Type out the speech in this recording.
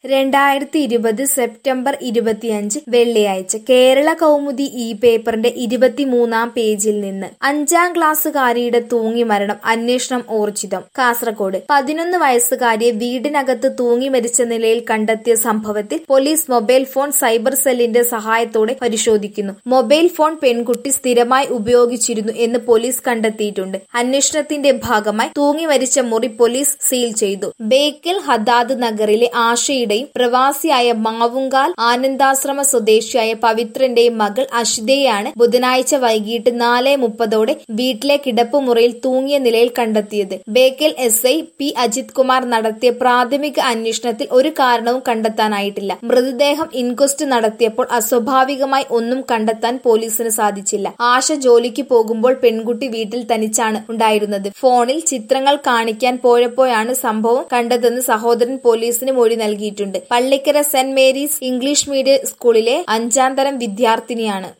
രണ്ടായിരത്തി ഇരുപത് സെപ്റ്റംബർ ഇരുപത്തിയഞ്ച് വെള്ളിയാഴ്ച കേരള കൗമുദി ഈ പേപ്പറിന്റെ ഇരുപത്തിമൂന്നാം പേജിൽ നിന്ന് അഞ്ചാം ക്ലാസ്സുകാരിയുടെ തൂങ്ങി മരണം അന്വേഷണം ഊർജിതം കാസർഗോഡ് പതിനൊന്ന് വയസ്സുകാരിയെ വീടിനകത്ത് തൂങ്ങി മരിച്ച നിലയിൽ കണ്ടെത്തിയ സംഭവത്തിൽ പോലീസ് മൊബൈൽ ഫോൺ സൈബർ സെല്ലിന്റെ സഹായത്തോടെ പരിശോധിക്കുന്നു മൊബൈൽ ഫോൺ പെൺകുട്ടി സ്ഥിരമായി ഉപയോഗിച്ചിരുന്നു എന്ന് പോലീസ് കണ്ടെത്തിയിട്ടുണ്ട് അന്വേഷണത്തിന്റെ ഭാഗമായി തൂങ്ങി മരിച്ച മുറി പോലീസ് സീൽ ചെയ്തു ബേക്കൽ ഹദാദ് നഗറിലെ ആശയുടെയും പ്രവാസിയായ മാവുങ്കാൽ ആനന്ദാശ്രമ സ്വദേശിയായ പവിത്രന്റെയും മകൾ അഷിതയെയാണ് ബുധനാഴ്ച വൈകിട്ട് നാല് മുപ്പതോടെ വീട്ടിലെ കിടപ്പുമുറിയിൽ തൂങ്ങിയ നിലയിൽ കണ്ടെത്തിയത് Bekal S I P Ajith Kumar നടത്തിയ പ്രാഥമിക അന്വേഷണത്തിൽ ഒരു കാരണവും കണ്ടെത്താനായിട്ടില്ല മൃതദേഹം ഇൻക്വസ്റ്റ് നടത്തിയപ്പോൾ അസ്വാഭാവികമായി ഒന്നും കണ്ടെത്താൻ പോലീസിന് സാധിച്ചില്ല ആശ ജോലിക്ക് പോകുമ്പോൾ പെൺകുട്ടി വീട്ടിൽ തനിച്ചാണ് ഉണ്ടായിരുന്നത് ഫോണിൽ ചിത്രങ്ങൾ കാണിക്കാൻ പോയപ്പോഴാണ് സംഭവം കണ്ടതെന്ന് സഹോദരൻ പോലീസിന് മൊഴി നൽകിയിട്ടുണ്ട് Pallikkara Saint Mary's English medium സ്കൂളിലെ അഞ്ചാം തരം വിദ്യാർത്ഥിനിയാണ്